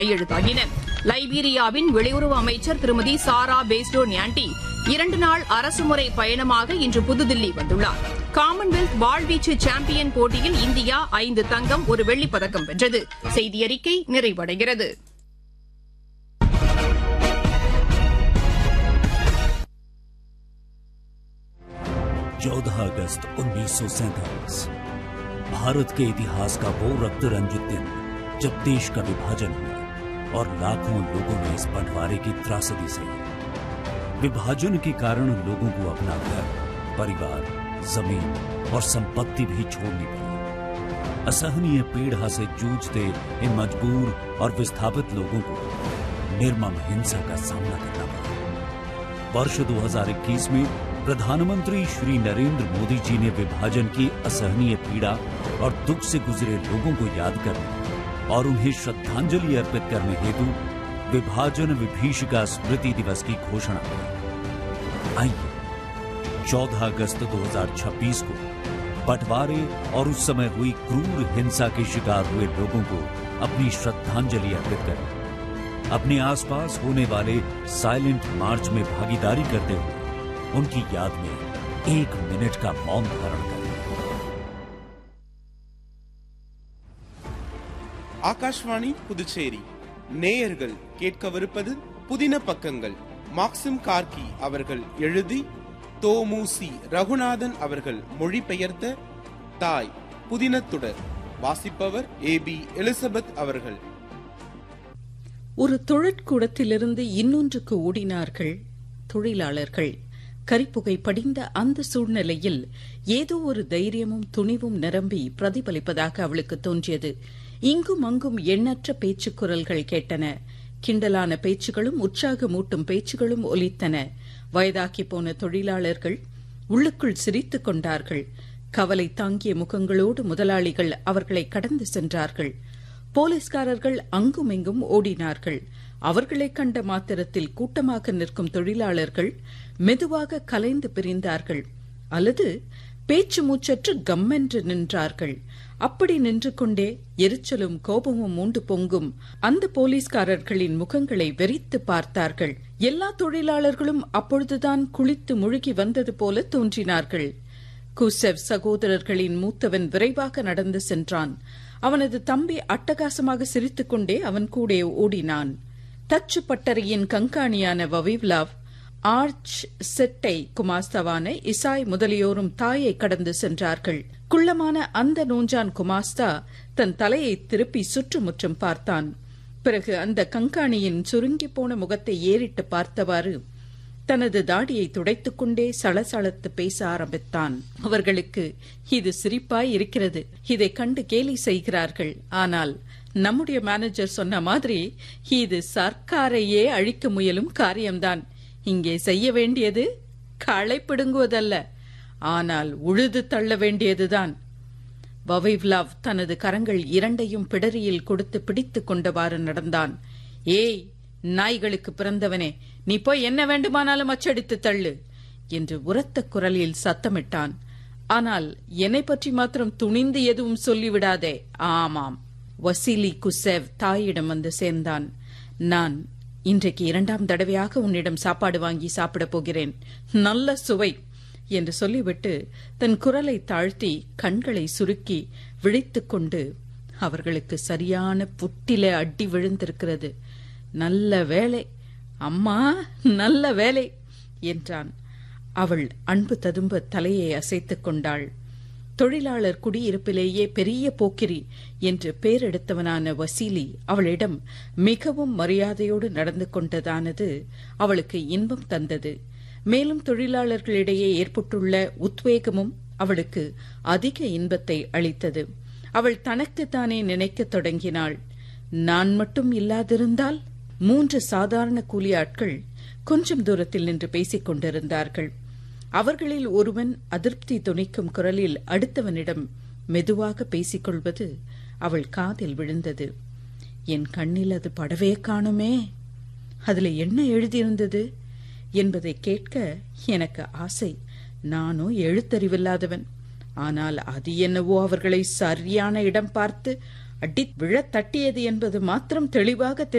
கையெழுத்தாகின லைபீரியாவின் வெளியுறவு அமைச்சர் திருமதி சாரா பேஸ்டோ ஞாண்டி இரண்டு நாள் அரசுமுறை பயணமாக இன்று புதுதில்லி வந்துள்ளார் காமன்வெல்த் வாழ்வீச்சு சாம்பியன் போட்டியில் இந்தியா ஐந்து தங்கம் ஒரு வெள்ளிப் பதக்கம் வென்றது செய்தியறிக்கை நிறைவடைகிறது चौदह अगस्त उन्नीस भारत के इतिहास का वो रक्त रंजित दिन जब देश का विभाजन हुआ और लाखों लोगों ने इस बंटवारे की त्रासदी सही विभाजन के कारण लोगों को अपना घर परिवार जमीन और संपत्ति भी छोड़नी पड़ी असहनीय पीड़ा से जूझते इन मजबूर और विस्थापित लोगों को निर्मम हिंसा का सामना करना पड़ा वर्ष 2021 में प्रधानमंत्री श्री नरेंद्र मोदी जी ने विभाजन की असहनीय पीड़ा और दुख से गुजरे लोगों को याद करने और उन्हें श्रद्धांजलि अर्पित करने हेतु विभाजन विभीषिका स्मृति दिवस की घोषणा की आइए 14 अगस्त 2026 को बंटवारे और उस समय हुई क्रूर हिंसा के शिकार हुए लोगों को अपनी श्रद्धांजलि अर्पित करें अपने आसपास होने वाले साइलेंट मार्च में भागीदारी करते हुए उनकी याद में एक मिनट का मौन धारण करें ஆகாஷ்வாணி புதுச்சேரி நேயர்கள் கேட்கவிருப்பது புதின பக்கங்கள் மாக்சிம் கார்கி அவர்கள் எழுதி தோமுசி ரகுநாதன் அவர்கள் மொழிபெயர்த்த தாய் புதினத்துடர் வாசிப்பவர் ஏ பி எலிசபெத் அவர்கள் ஒரு தொழிற்கூடத்திலிருந்து இன்னொன்றுக்கு ஓடினார்கள் தொழிலாளர்கள் கரிப்புகை படிந்த அந்த சூழ்நிலையில் ஏதோ ஒரு தைரியமும் துணிவும் நிரம்பி பிரதிபலிப்பதாக அவளுக்கு தோன்றியது இங்கும் அங்கும் எண்ணற்ற பேச்சுக் குரல்கள் கேட்டன கிண்டலான பேச்சுகளும் உற்சாகமூட்டும் பேச்சுகளும் ஒலித்தன வயதாக்கி போன தொழிலாளர்கள் உள்ளுக்குள் சிரித்துக் கொண்டார்கள் கவலை தாங்கிய முகங்களோடு முதலாளிகள் அவர்களை கடந்து சென்றார்கள் போலீஸ்காரர்கள் அங்குமிங்கும் ஓடினார்கள் அவர்களை கண்ட மாத்திரத்தில் கூட்டமாக நிற்கும் தொழிலாளர்கள் மெதுவாக கலைந்து பிரிந்தார்கள் அல்லது பேச்சு மூச்சற்று கம்மென்று நின்றார்கள் அப்படி நின்று கொண்டே எரிச்சலும் கோபமும் மூண்டு பொங்கும் அந்த போலீஸ்காரர்களின் முகங்களை வெறித்து பார்த்தார்கள் எல்லா தொழிலாளர்களும் அப்பொழுதுதான் குளித்து முழுகி வந்தது போல தோன்றினார்கள் குசெவ் சகோதரர்களின் மூத்தவன் விரைவாக நடந்து சென்றான் அவனது தம்பி அட்டகாசமாக சிரித்துக்கொண்டே அவன் கூட ஓடினான் தச்சு பட்டறையின் கண்காணியான வவிவ்லாவ் ஆர்ச் செட்டை குமாஸ்தாவான இசாய் முதலியோரும் தாயை கடந்து சென்றார்கள் குள்ளமான அந்த நோஞ்சான் குமாஸ்தா தன் தலையை திருப்பி சுற்றுமுற்றும் பார்த்தான் பிறகு அந்த கண்காணியின் சுருங்கிப் போன முகத்தை ஏறிட்டு பார்த்தவாறு தனது தாடியை துடைத்துக் கொண்டே சளசளத்து பேச ஆரம்பித்தான் அவர்களுக்கு இது சிரிப்பாய் இருக்கிறது இதை கண்டு கேலி செய்கிறார்கள் ஆனால் நம்முடைய மேனேஜர் சொன்ன மாதிரி இது சர்க்காரையே அழிக்க முயலும் காரியம்தான் இங்கே செய்ய வேண்டியது களை பிடுங்குவதல்ல ஆனால் உழுது தள்ள வேண்டியதுதான் வவைவ்லாவ் தனது கரங்கள் இரண்டையும் பிடரியில் கொடுத்து பிடித்துக் கொண்டவாறு நடந்தான் ஏய் நாய்களுக்கு பிறந்தவனே நீ போய் என்ன வேண்டுமானாலும் அச்சடித்து தள்ளு என்று உரத்த குரலில் சத்தமிட்டான் ஆனால் என்னை பற்றி மாத்திரம் துணிந்து எதுவும் சொல்லிவிடாதே ஆமாம் வசீலி குசேவ் தாயிடம் வந்து சேர்ந்தான் நான் இன்றைக்கு இரண்டாம் தடவையாக உன்னிடம் சாப்பாடு வாங்கி சாப்பிடப் போகிறேன் நல்ல சுவை என்று சொல்லிவிட்டு தன் குரலை தாழ்த்தி கண்களை சுருக்கி விழித்துக் கொண்டு அவர்களுக்கு சரியான புட்டில அடி விழுந்திருக்கிறது நல்ல வேலை அம்மா நல்ல வேலை என்றான் அவள் அன்பு ததும்ப தலையை அசைத்துக் கொண்டாள் தொழிலாளர் குடியிருப்பிலேயே பெரிய போக்கிரி என்று பெயரெடுத்தவனான வசீலி அவளிடம் மிகவும் மரியாதையோடு நடந்து கொண்டதானது அவளுக்கு இன்பம் தந்தது மேலும் தொழிலாளர்களிடையே ஏற்பட்டுள்ள உத்வேகமும் அவளுக்கு அதிக இன்பத்தை அளித்தது அவள் தனக்குத்தானே நினைக்கத் தொடங்கினாள் நான் மட்டும் இல்லாதிருந்தால் மூன்று சாதாரண கூலி ஆட்கள் கொஞ்சம் தூரத்தில் நின்று பேசிக் கொண்டிருந்தார்கள் அவர்களில் ஒருவன் அதிருப்தி துணிக்கும் குரலில் அடுத்தவனிடம் மெதுவாக பேசிக்கொள்வது அவள் காதில் விழுந்தது என் கண்ணில் அது படவே காணுமே அதுல என்ன எழுதியிருந்தது என்பதை கேட்க எனக்கு ஆசை நானும் எழுத்தறிவில்லாதவன் ஆனால் அது என்னவோ அவர்களை சரியான இடம் பார்த்து அடி விழத் தட்டியது என்பது மாத்திரம் தெளிவாக